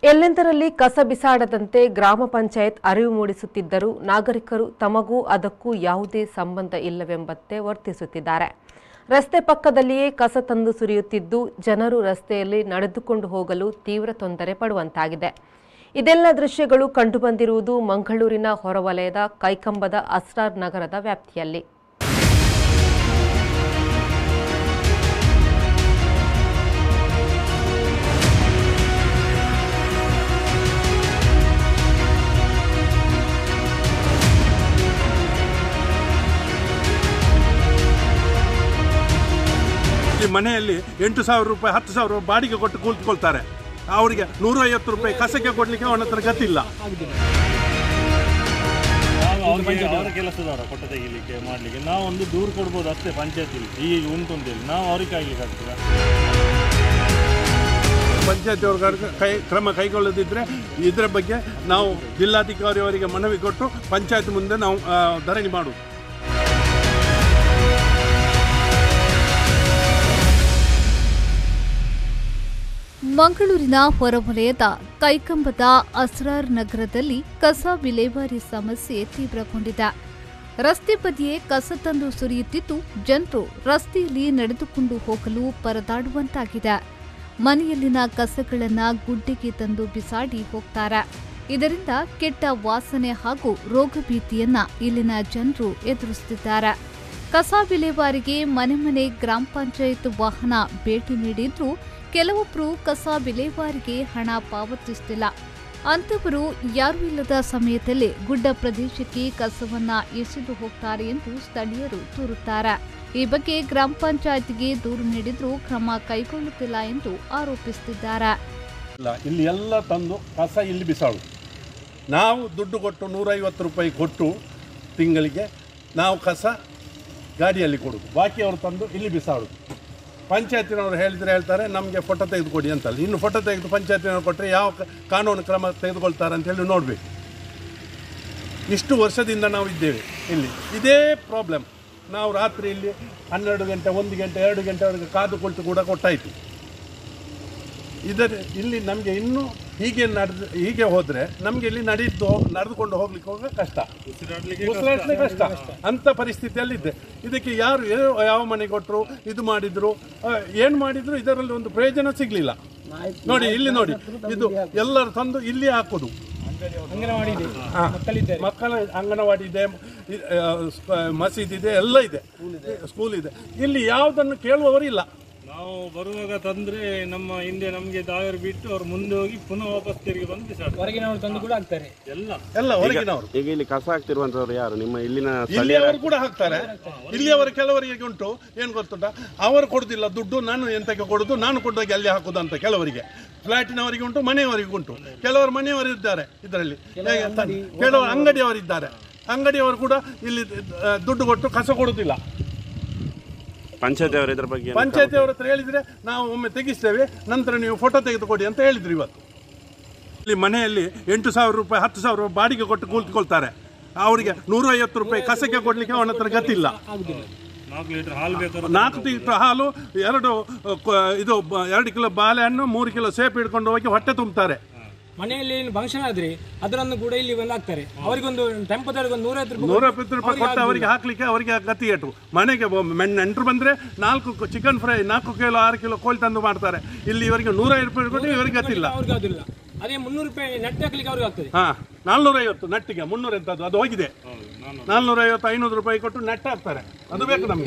ಎಲ್ಲೆಂದರಲ್ಲಿ ಕಸ ಬಿಸಾಡದಂತೆ ಗ್ರಾಮ ಪಂಚಾಯತ್ ಅರಿವು ಮೂಡಿಸುತ್ತಿದ್ದರೂ ನಾಗರಿಕರು ತಮಗೂ ಅದಕ್ಕೂ ಯಾವುದೇ ಸಂಬಂಧ ಇಲ್ಲವೆಂಬಂತೆ ವರ್ತಿಸುತ್ತಿದ್ದಾರೆ ರಸ್ತೆ ಪಕ್ಕದಲ್ಲಿಯೇ ಕಸ ತಂದು ಸುರಿಯುತ್ತಿದ್ದು ಜನರು ರಸ್ತೆಯಲ್ಲಿ ನಡೆದುಕೊಂಡು ಹೋಗಲು ತೀವ್ರ ತೊಂದರೆ ಪಡುವಂತಾಗಿದೆ ಇದೆಲ್ಲ ದೃಶ್ಯಗಳು ಕಂಡುಬಂದಿರುವುದು ಮಂಗಳೂರಿನ ಹೊರವಲಯದ ಕೈಕಂಬದ ಅಸ್ರಾರ್ ನಗರದ ವ್ಯಾಪ್ತಿಯಲ್ಲಿ ಈ ಮನೆಯಲ್ಲಿ ಎಂಟು ಸಾವಿರ ರೂಪಾಯಿ ಹತ್ತು ಸಾವಿರ ರೂಪಾಯಿ ಬಾಡಿಗೆ ಕೊಟ್ಟು ಕೂತ್ಕೊಳ್ತಾರೆ ಅವರಿಗೆ ನೂರೈವತ್ತು ರೂಪಾಯಿ ಕಸಕ್ಕೆ ಕೊಡ್ಲಿಕ್ಕೆ ಅವನ ಹತ್ರ ಗತಿಲ್ಲ ನಾವು ಅವ್ರಿಗೆ ಅವರ ಕೆಲಸದವರ ಕೊಟ್ಟ ತೆಗಿಲಿಕ್ಕೆ ಮಾಡ್ಲಿಕ್ಕೆ ನಾವು ಒಂದು ದೂರು ಕೊಡ್ಬೋದು ಅಷ್ಟೇ ಪಂಚಾಯತಿಲಿ ಈಗ ಉಂಟು ಅಂತೇಳಿ ನಾವು ಅವ್ರಿಗೆ ಆಗ್ಲಿಕ್ಕೆ ಆಗ್ತದ ಪಂಚಾಯತಿ ಅವ್ರ ಕೈ ಕ್ರಮ ಕೈಗೊಳ್ಳದಿದ್ದರೆ ಇದರ ಬಗ್ಗೆ ನಾವು ಜಿಲ್ಲಾಧಿಕಾರಿ ಅವರಿಗೆ ಮನವಿ ಕೊಟ್ಟು ಪಂಚಾಯತ್ ಮುಂದೆ ನಾವು ಆ, ಧರಣಿ ಮಾಡುವುದು ಮಂಗಳೂರಿನ ಹೊರವಲಯದ ಕೈಕಂಬದ ಅಸ್ರಾರ್ ನಗರದಲ್ಲಿ ಕಸ ವಿಲೇವಾರಿ ಸಮಸ್ಯೆ ತೀವ್ರಗೊಂಡಿದೆ ರಸ್ತೆ ಬದಿಯೇ ಕಸ ತಂದು ಸುರಿಯುತ್ತಿದ್ದು ಜನರು ರಸ್ತೆಯಲ್ಲಿ ನಡೆದುಕೊಂಡು ಹೋಗಲು ಪರದಾಡುವಂತಾಗಿದೆ ಮನೆಯಲ್ಲಿನ ಕಸಗಳನ್ನ ಗುಡ್ಡೆಗೆ ತಂದು ಬಿಸಾಡಿ ಹೋಗ್ತಾರೆ ಇದರಿಂದ ಕೆಟ್ಟ ವಾಸನೆ ಹಾಗೂ ರೋಗ ಭೀತಿಯನ್ನ ಇಲ್ಲಿನ ಜನರು ಎದುರಿಸುತ್ತಿದ್ದಾರೆ ಕಸ ವಿಲೇವಾರಿಗೆ ಮನೆ ಮನೆ ಗ್ರಾಮ ಪಂಚಾಯತ್ ವಾಹನ ಭೇಟಿ ನೀಡಿದ್ರೂ ಕೆಲವೊಬ್ಬರು ಕಸ ವಿಲೇವಾರಿಗೆ ಹಣ ಪಾವತಿಸುತ್ತಿಲ್ಲ ಅಂತವರು ಯಾರೂ ಇಲ್ಲದ ಸಮಯದಲ್ಲಿ ಗುಡ್ಡ ಪ್ರದೇಶಕ್ಕೆ ಕಸವನ್ನ ಎಸೆದು ಹೋಗ್ತಾರೆ ಎಂದು ಸ್ಥಳೀಯರು ದೂರುತ್ತಾರೆ ಈ ಬಗ್ಗೆ ಗ್ರಾಮ ಪಂಚಾಯತ್ಗೆ ದೂರು ನೀಡಿದ್ರೂ ಕ್ರಮ ಕೈಗೊಳ್ಳುತ್ತಿಲ್ಲ ಎಂದು ಆರೋಪಿಸುತ್ತಿದ್ದಾರೆ ಇಲ್ಲ ಇಲ್ಲಿ ಎಲ್ಲ ತಂದು ಕಸ ಇಲ್ಲಿ ಬಿಸಾಡು ನಾವು ದುಡ್ಡು ಕೊಟ್ಟು ನೂರೈವತ್ತು ರೂಪಾಯಿ ಕೊಟ್ಟು ತಿಂಗಳಿಗೆ ನಾವು ಕಸ ಗಾಡಿಯಲ್ಲಿ ಕೊಡೋದು ಬಾಕಿ ಅವರು ತಂದು ಇಲ್ಲಿ ಬಿಸಾಡೋದು ಪಂಚಾಯತಿನವರು ಹೇಳಿದರೆ ಹೇಳ್ತಾರೆ ನಮಗೆ ಫೋಟೋ ತೆಗೆದುಕೊಡಿ ಅಂತಲ್ಲ ಇನ್ನು ಫೋಟೋ ತೆಗೆದು ಪಂಚಾಯತಿನವರು ಕೊಟ್ಟರೆ ಯಾವ ಕ- ಕಾನೂನು ಕ್ರಮ ತೆಗೆದುಕೊಳ್ತಾರೆ ಅಂತೇಳಿ ನೋಡಬೇಕು ಇಷ್ಟು ವರ್ಷದಿಂದ ನಾವು ಇದ್ದೇವೆ ಇಲ್ಲಿ ಇದೇ ಪ್ರಾಬ್ಲಮ್ ನಾವು ರಾತ್ರಿ ಇಲ್ಲಿ ಹನ್ನೆರಡು ಗಂಟೆ ಒಂದು ಗಂಟೆ ಎರಡು ಗಂಟೆವರೆಗೆ ಕಾದು ಕುಳಿತು ಕೂಡ ಕೊಟ್ಟಾಯಿತು ಇದರ ಇಲ್ಲಿ ನಮಗೆ ಇನ್ನೂ ಹೀಗೆ ನಡೆದು ಹೀಗೆ ಹೋದರೆ ನಮಗೆ ಇಲ್ಲಿ ನಡೆದು ನಡೆದುಕೊಂಡು ಹೋಗ್ಲಿಕ್ಕೆ ಹೋಗ ಕಷ್ಟ ಉಸಿರಾಡ್ಲಿಕ್ಕೆ ಕಷ್ಟ ಅಂತ ಪರಿಸ್ಥಿತಿಯಲ್ಲಿದೆ ಇದಕ್ಕೆ ಯಾರು ಏನು- ಯಾವ ಮನೆ ಕೊಟ್ಟರು ಇದು ಮಾಡಿದ್ರು ಆ, ಏನು ಮಾಡಿದ್ರು ಇದರಲ್ಲಿ ಒಂದು ಪ್ರಯೋಜನ ಸಿಗಲಿಲ್ಲ ನೋಡಿ ಇಲ್ಲಿ ನೋಡಿ ಇದು ಎಲ್ಲರೂ ತಂದು ಇಲ್ಲಿ ಹಾಕೋದು ಹಾ. ಮಕ್ಕಳ ಅಂಗನವಾಡಿ ಇದೆ ಇ- ಆ, ಸ್ಕ- ಮಸೀದಿ ಇದೆ ಎಲ್ಲ ಇದೆ ಸ್ಕೂಲ್ ಇದೆ ಇಲ್ಲಿ ಯಾವುದನ್ನು ಕೇಳುವವರು ಇಲ್ಲ ನಾವು ಬರುವಾಗ ತಂದ್ರೆ ನಮ್ಮ ಹಿಂದೆ ನಮ್ಗೆ ದಾಯರು ಬಿಟ್ಟು ಅವ್ರು ಮುಂದೆ ಹೋಗಿ ಪುನಃ ವಾಪಸ್ ತಿರುಗಿ ಬಂದು ಬಿಸಾಡ್ತಾರೆ ಹೊರಗಿನವರು ತಂದು ಕೂಡ ಆಗ್ತಾರೆ ಎಲ್ಲ ಎಲ್ಲ ಹೊರಗಿನವರು ಈಗ ಇಲ್ಲಿ ಕಸ ಹಾಕ್ತಿರುವಂತವ್ರು ಯಾರು ನಿಮ್ಮ ಇಲ್ಲಿನ ಇಲ್ಲಿಯವರು ಕೂಡ ಹಾಕ್ತಾರೆ ಇಲ್ಲಿಯವರು ಕೆಲವರಿಗೆ ಉಂಟು ಏನು ಗೊತ್ತುಂಟ ಅವರು ಕೊಡುದಿಲ್ಲ ದುಡ್ಡು ನಾನು ಎಂತಕ್ಕೆ ಕೊಡುದು ನಾನು ಕೊಟ್ಟೋಗಿ ಅಲ್ಲಿ ಹಾಕುದು ಅಂತ ಕೆಲವರಿಗೆ ಫ್ಲಾಟಿನವರಿಗೆ ಉಂಟು ಮನೆಯವರಿಗೆ ಉಂಟು ಕೆಲವರು ಮನೆಯವರು ಇದ್ದಾರೆ ಇದರಲ್ಲಿ ಹೇಗೆ ಅಂತ- ಕೆಲವರು ಅಂಗಡಿಯವರಿದ್ದಾರೆ ಅಂಗಡಿಯವರು ಕೂಡ ಇಲ್ಲಿ ಆ, ದುಡ್ಡು ಕೊಟ್ಟು ಕಸ ಕೊಡುದಿಲ್ಲ ಪಂಚಾಯತ್ ಅವರು ಇದ್ರ ಬಗ್ಗೆ ಏನು ಪಂಚಾಯತಿ ಅವ್ರ ಹತ್ರ ಹೇಳಿದ್ರೆ ನಾವು ಒಮ್ಮೆ ತೆಗಿಸ್ತೇವೆ ನಂತರ ನೀವು ಫೋಟೋ ತೆಗೆದುಕೊಡಿ ಅಂತ ಹೇಳಿದ್ರು ಇವತ್ತು ಇಲ್ಲಿ ಮನೆಯಲ್ಲಿ ಎಂಟು ಸಾವಿರ ರೂಪಾಯಿ ಹತ್ತು ಸಾವಿರ ರೂಪಾಯಿ ಬಾಡಿಗೆ ಕೊಟ್ಟು ಕೂತ್ಕೊಳ್ತಾರೆ ಅವರಿಗೆ ನೂರೈವತ್ತು ರೂಪಾಯಿ ಕಸಕ್ಕೆ ಕೊಡ್ಲಿಕ್ಕೆ ಅವನ ಹತ್ರ ಗತಿಲ್ಲ ನಾಲ್ಕು ಲೀಟರ್ ಹಾಲು ಬೇಕಾದ್ರೆ ನಾಲ್ಕು ಲೀಟರ್ ಹಾಲು ಎರಡು ಅಹ್, ಕ- ಇದು ಬ- ಎರಡು ಕಿಲೋ ಬಾಳೆಹಣ್ಣು ಮೂರು ಕಿಲೋ ಸೇಬು ಹಿಡ್ಕೊಂಡು ಹೋಗಿ ಹೊಟ್ಟೆ ತುಂಬ್ತಾರೆ ಮನೆಯಲ್ಲಿ ಏನು ಫಂಕ್ಷನ್ ಆದ್ರೆ ಅದರನ್ನು ಕೂಡ ಇಲ್ಲಿ ಬಂದು ಹಾಕ್ತಾರೆ ಅವರಿಗೊಂದು ಟೆಂಪೋದವರಿಗೆ ಒಂದು ನೂರೈವತ್ತು ರೂಪಾಯಿ ನೂರ ಇಪ್ಪತ್ತು ರೂಪಾಯಿ ಕೊಟ್ಟು ಅವರಿಗೆ ಹಾಕ್ಲಿಕ್ಕೆ ಅವರಿಗೆ ಗತಿ ಏಟು ಮನೆಗೆ ನೆಂಟರು ಬಂದ್ರೆ ನಾಲ್ಕು ಚಿಕನ್ ಫ್ರೈ ನಾಲ್ಕು ಕಿಲೋ ಆರು ಕಿಲೋ ಕೋಳಿ ತಂದು ಮಾಡ್ತಾರೆ ಇಲ್ಲಿ ಇವರಿಗೆ ನೂರ ರೂಪಾಯಿ ಕೊಟ್ಟು ಇವರಿಗೆ ಗತಿಲ್ಲ ಅವ್ರಿಗೆ ಅದಿಲ್ಲ ಅದೇ ಮುನ್ನೂರು ರೂಪಾಯಿ ನೆಟ್ ಹಾಕ್ಲಿಕ್ಕೆ ಅವ್ರಿಗೆ ಆಗ್ತದೆ ಹಾ ನಾಲ್ನೂರ ಐವತ್ತು ನಟ್ಟಿಗೆ ಮುನ್ನೂರ ಎಂತದ್ದು ಅದು ಹೋಗಿದೆ ನಾಲ್ನೂರ ಐವತ್ತು ಐನೂರು ರೂಪಾಯಿ ಕೊಟ್ಟು ನೆಟ್ ಹಾಕ್ತಾರೆ ಅದು ಬೇಕು ನಮಗೆ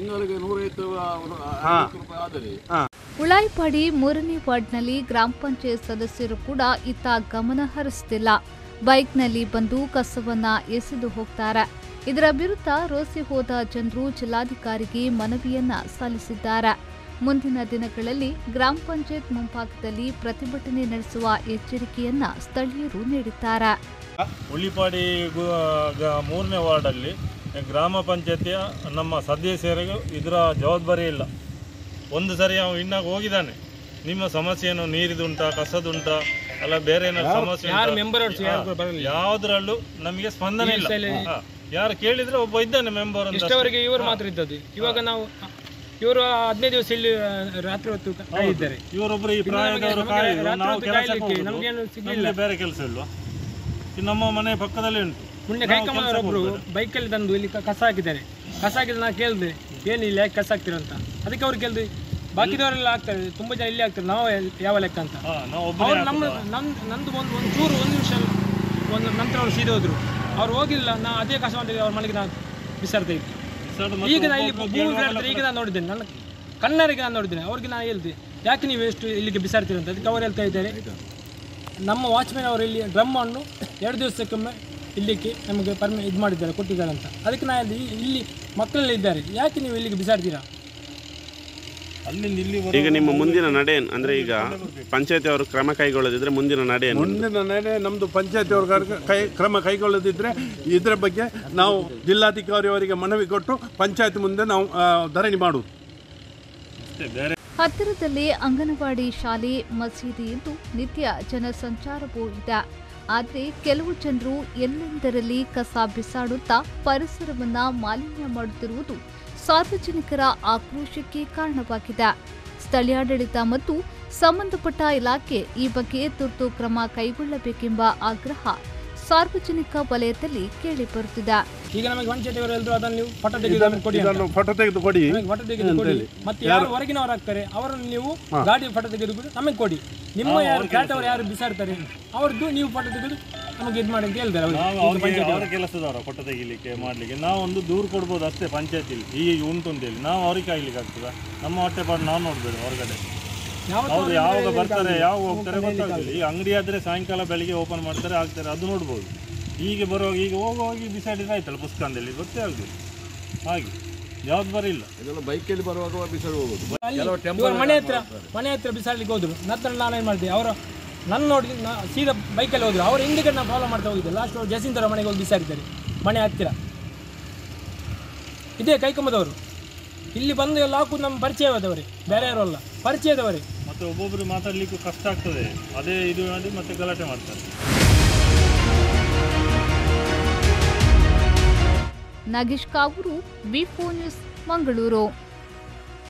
ಹಾ ಹಾ ಉಳಾಯಿಪಾಡಿ ಮೂರನೇ ವಾರ್ಡ್ನಲ್ಲಿ ಗ್ರಾಮ ಪಂಚಾಯತ್ ಸದಸ್ಯರು ಕೂಡ ಇತ್ತ ಗಮನ ಹರಿಸುತ್ತಿಲ್ಲ ಬೈಕ್ನಲ್ಲಿ ಬಂದು ಕಸವನ್ನ ಎಸೆದು ಹೋಗ್ತಾರೆ ಇದರ ವಿರುದ್ಧ ರೋಸಿ ಹೋದ ಜನರು ಜಿಲ್ಲಾಧಿಕಾರಿಗೆ ಮನವಿಯನ್ನ ಸಲ್ಲಿಸಿದ್ದಾರೆ ಮುಂದಿನ ದಿನಗಳಲ್ಲಿ ಗ್ರಾಮ ಪಂಚಾಯತ್ ಮುಂಭಾಗದಲ್ಲಿ ಪ್ರತಿಭಟನೆ ನಡೆಸುವ ಎಚ್ಚರಿಕೆಯನ್ನ ಸ್ಥಳೀಯರು ನೀಡಿದ್ದಾರೆ ಉಳಿಪಾಡಿ ಗು- ಗ- ಮೂರನೇ ವಾರ್ಡಲ್ಲಿ ಗ್ರಾಮ ಪಂಚಾಯತಿಯ ನಮ್ಮ ಸದಸ್ಯರಿಗೂ ಇದರ ಜವಾಬ್ದಾರಿ ಇಲ್ಲ ಒಂದು ಸರಿ ಅವನು ಇನ್ನಾಗ ಹೋಗಿದ್ದಾನೆ ನಿಮ್ಮ ಸಮಸ್ಯೆ ಏನು ನೀರಿದುಂಟಾ ಕಸದುಂಟಾ ಅಲ್ಲ ಬೇರೆ ಏನಾದ್ರು ಸಮಸ್ಯೆ ಯಾರು ಉಂಟಾ? ಮೆಂಬರ್ ಅವ್ರು ಯಾರು ಕೂಡ ಬರಲಿಲ್ಲ ಯಾವ್ದ್ರಲ್ಲೂ ನಮಗೆ ಸ್ಪಂದನೆ ಇಲ್ಲ ಹಾ. ಯಾರು ಕೇಳಿದ್ರೆ ಒಬ್ಬ ಇದ್ದಾನೆ ಮೆಂಬರ್ ಅಂತ ಇಷ್ಟವರೆಗೆ ಇವರು ಮಾತ್ರ ಇದ್ದದ್ದು ಇವಾಗ ನಾವು ಇವರು ಹದಿನೈದು ದಿವಸ ಇಲ್ಲಿ ಆ, ರಾತ್ರಿ ಹೊತ್ತು ಕಾಯಿದ್ದಾರೆ ಇವರೊಬ್ರು ಈ ಇನ್ನು ಪ್ರಾಯದವರು ನಮಗೆ ಕಾಯುದು ರಾತ್ರಿ ನಾವು ಹೊತ್ತು ಕೆಲಸಕ್ಕೆ ಕಾಯ್ಲಿಕ್ಕೆ ಹೋಗುದು. ನಮ್ಗೇನು ಸಿಗ್ಲಿಲ್ಲ. ನಮ್ಗೆ ಬೇರೆ ಕೆಲಸ ಇಲ್ವಾ ಇದು ನಮ್ಮ ಮನೆ ಪಕ್ಕದಲ್ಲೇ ಉಂಟು ಮೊನ್ನೆ ನಾವು ಕೈಕಮ್ಮನವರೊಬ್ರು ಕೆಲ್ಸಕ್ಕೆ ಹೋಗ್ಬೇಕು. ಬೈಕಲ್ಲಿ ತಂದು ಇಲ್ಲಿ ಕ- ಕಸ ಹಾಕಿದ್ದಾರೆ ಕಸ ಹಾಕಿದ್ರೆ ನಾನು ಕೇಳಿದೆ ಏನು ಇಲ್ಲಿ ಯಾಕೆ ಕಸ ಹಾಕ್ತೀರ ಅಂತ ಅದಕ್ಕೆ ಅವ್ರು ಕೇಳಿದೆ ಬಾಕಿದವರೆಲ್ಲ ಹಾಕ್ತಾರೆ ತುಂಬ ಜನ ಇಲ್ಲಿ ಹಾಕ್ತಾರೆ ನಾವು ಎಲ್- ಯಾವ ಲೆಕ್ಕ ಅಂತ ಹಾ, ನಾವು ಅವ್ರು ಒಬ್ಬರೇ ನಮ್ಮ ನನ್ ನಂದು ಒಂದು ಒಂದು ಚೂರು ಒಂದು ನಿಮಿಷ ಒಂದು ನಂತರ ಅವ್ರು ಸೀದಾ ಹೋದ್ರು ಅವ್ರು ಹೋಗಿಲ್ಲ ನಾ ಅದೇ ಕಸ ಅಂತ ಅವ್ರ ಮನೆಗೆ ನಾನು ಬಿಸಾಡ್ತಾ ಇದ್ದೆ ಬಿಸಾಡು ಮತ್ತೆ ಈಗ ನಾನು ಇಲ್ಲಿ ಒಬ್ಬೊಬ್ರು ಭೂಮಿ ಕೇಳುವಾಗೆಲ್ಲ ಬಿಸಾಡ್ತಾರೆ ಈಗ ನಾನು ನೋಡಿದ್ದೇನೆ ನನ್ನ ಕಣ್ಣರಿಗೆ ನಾನು ನೋಡಿದ್ದೇನೆ ಅವ್ರಿಗೆ ನಾನು ಹೇಳಿದೆ ಯಾಕೆ ನೀವು ಎಷ್ಟು ಇಲ್ಲಿಗೆ ಬಿಸಾಡ್ತೀರಿ ಅಂತ ಅದಕ್ಕೆ ಅವ್ರು ಹೇಳ್ತಾ ಇದ್ದಾರೆ ನಮ್ಮ ವಾಚ್ಮ್ಯಾನ್ ಅವರು ಇಲ್ಲಿ ಡ್ರಮ್ ಅನ್ನು ಎರಡು ದಿವಸಕ್ಕೊಮ್ಮೆ ಇಲ್ಲಿಗೆ ನಮಗೆ ಪರ್ಮಿ ಇದು ಮಾಡಿದ್ದಾರೆ ಕೊಟ್ಟಿದ್ದಾರೆ ಅಂತ ಅದಕ್ಕೆ ನಾನು ಹೇಳಿದೆ ಈ- ಇಲ್ಲಿ ಮಕ್ಕಳೆಲ್ಲ ಇದ್ದಾರೆ ಯಾಕೆ ನೀವು ಇಲ್ಲಿಗೆ ಬಿಸಾಡ್ತೀರಾ ಅಲ್ಲಿಂದ ಇಲ್ಲಿ ಈಗ ನಿಮ್ಮ ಮುಂದಿನ ನಡೆ ಏನ್? ಅಂದ್ರೆ ಈಗ ಪಂಚಾಯತಿ ಅವರು ಕ್ರಮ ಕೈಗೊಳ್ಳದಿದ್ರೆ ಮುಂದಿನ ನಡೆ ಏನು ಮುಂದಿನ ನಡೆ ನಮ್ಮದು ಪಂಚಾಯತಿ ಅವ್ರ ಕೈ ಕ್ರಮ ಕೈಗೊಳ್ಳದಿದ್ದರೆ ಇದರ ಬಗ್ಗೆ ನಾವು ಜಿಲ್ಲಾಧಿಕಾರಿ ಅವರಿಗೆ ಮನವಿ ಕೊಟ್ಟು ಪಂಚಾಯತ್ ಮುಂದೆ ನಾವು ಆ, ಧರಣಿ ಮಾಡುವುದು ಅಷ್ಟೇ ಬೇರೆ ಹತ್ತಿರದಲ್ಲೇ ಅಂಗನವಾಡಿ ಶಾಲೆ ಮಸೀದಿ ಎಂದು ನಿತ್ಯ ಜನಸಂಚಾರವೂ ಇದೆ ಆದರೆ ಕೆಲವು ಜನರು ಎಲ್ಲೆಂದರಲ್ಲಿ ಕಸ ಬಿಸಾಡುತ್ತಾ ಪರಿಸರವನ್ನ ಮಾಲಿನ್ಯ ಮಾಡುತ್ತಿರುವುದು ಸಾರ್ವಜನಿಕರ ಆಕ್ರೋಶಕ್ಕೆ ಕಾರಣವಾಗಿದೆ ಸ್ಥಳೀಯಾಡಳಿತ ಮತ್ತು ಸಂಬಂಧಪಟ್ಟ ಇಲಾಖೆ ಈ ಬಗ್ಗೆ ತುರ್ತು ಕ್ರಮ ಕೈಗೊಳ್ಳಬೇಕೆಂಬ ಆಗ್ರಹ ಸಾರ್ವಜನಿಕ ವಲಯದಲ್ಲಿ ಕೇಳಿಬರುತ್ತಿದೆ ಈಗ ನಮಗೆ ಪಂಚಾಯತಿಯವರು ಹೇಳಿದ್ರು ಅದನ್ನು ನೀವು ಫೋಟೋ ತೆಗೆದು ನಮಗೆ ಕೊಡಿ ಅಂತ. ಇದನ್ನು ಫೋಟೋ ತೆಗೆದು ಕೊಡಿ ನಮಗೆ ಫೋಟೋ ತೆಗೆದು ಕೊಡಿ ಮತ್ತೆ ಯಾರು ಹೊರಗಿನವರು ಆಗ್ತಾರೆ ಅವರನ್ನು ನೀವು ಗಾಡಿ ಫೋಟೋ ತೆಗೆದು ಬಿಟ್ಟು ನಮಗೆ ಕೊಡಿ ನಿಮ್ಮ ಯಾರು ಫ್ಲಾಟ್ ಯಾರು ಬಿಸಾಡ್ತಾರೆ ಅವ್ರದ್ದು ನೀವು ಫೋಟೋ ತೆಗೆದು ನಮಗೆ ಇದು ಮಾಡಿ ಅಂತ ಹೇಳ್ತಾರೆ ಅವರು. ನಾವು ಈಗ ಅವ್ರಿಗೆ ಪಂಚಾಯ್ತಿ ಅವರ ಕೆಲಸದವರ ಕೊಟ್ಟ ತೆಗಿಲಿಕ್ಕೆ ಮಾಡ್ಲಿಕ್ಕೆ ನಾವು ಒಂದು ದೂರು ಕೊಡ್ಬೋದು ಅಷ್ಟೇ ಪಂಚಾಯತಿಲಿ ಈಗ ಉಂಟು ಅಂತೇಳಿ ನಾವು ಅವ್ರಿಗೆ ಕಾಯ್ಲಿಕ್ಕೆ ಆಗ್ತದ ನಮ್ಮ ಹೊಟ್ಟೆ ಪಾಡು ನಾವು ನೋಡ್ಬೇಡಿ ಹೊರಗಡೆ ಯಾವತ್ತೂ ಹೌದು ಅವ್ರಿಗೆ ಯಾವಾಗ ಹೇಳಿಕ್ಕೆ ಬರ್ತಾರೆ ಆಗಲ್ಲ. ಯಾವಾಗ ಹೋಗ್ತಾರೆ ಗೊತ್ತಾಗ್ತದೆ ಈಗ ಅಂಗಡಿ ಆದ್ರೆ ಸಾಯಂಕಾಲ ಬೆಳಿಗ್ಗೆ ಓಪನ್ ಮಾಡ್ತಾರೆ ಆಗ್ತಾರೆ ಅದು ನೋಡ್ಬೋದು ಹೀಗೆ ಬರುವಾಗ ಈಗ ಹೋಗುವಾಗ ಬಿಸಾಡಿದ್ರೆ ಆಯ್ತಲ್ಲ ಪುಸ್ತಕದಲ್ಲಿ ಗೊತ್ತೇ ಆಗುದಿಲ್ಲ ಹಾಗೆ ಜವಾಬ್ದಾರಿ ಇಲ್ಲ ಅಲ್ಲಿ ಇವ್ರ ಮನೆ ಹತ್ರ ಮನೆ ಹತ್ರ ಬಿಸಾಡ್ಲಿಕ್ಕೆ ಹೋದ್ರು ನಂತರ ನಾನು ಏನು ಮಾಡಿದೆ ಅವರು ನನ್ನ ನೋಡಿ ನಾ ಸೀದಾ ಬೈಕಲ್ಲಿ ಹೋದ್ರು ಅವ್ರ ಹಿಂದಿಗೆ ನಾನು ಫಾಲೋ ಮಾಡ್ತಾ ಹೋಗಿದ್ದೆ ಲಾಸ್ಟ್ ಅವ್ರು ಜಸೀಂತರ ಮನೆಗೆ ಹೋಗಿ ಬಿಸಾಡಿದ್ದಾರೆ ಮನೆ ಹತ್ತಿರ ಇದೇ ಕೈಕಂಬದವರು ಇಲ್ಲಿ ಬಂದು ಎಲ್ಲ ಹಾಕುದು ನಮ್ಮ ಪರಿಚಯವಾದವರೇ ಬೇರೆ ಯಾರು ಅಲ್ಲ ಪರಿಚಯದವರೇ ಮತ್ತೆ ಒಬ್ಬೊಬ್ರು ಮಾತಾಡ್ಲಿಕ್ಕೂ ಕಷ್ಟ ಆಗ್ತದೆ ಅದೇ ಇದು ಮಾಡಿ ಮತ್ತೆ ಗಲಾಟೆ ಮಾಡ್ತಾರೆ ನಾಗೇಶ್ ಕಾವೂರು ವಿ ನ್ಯೂಸ್ ಮಂಗಳೂರು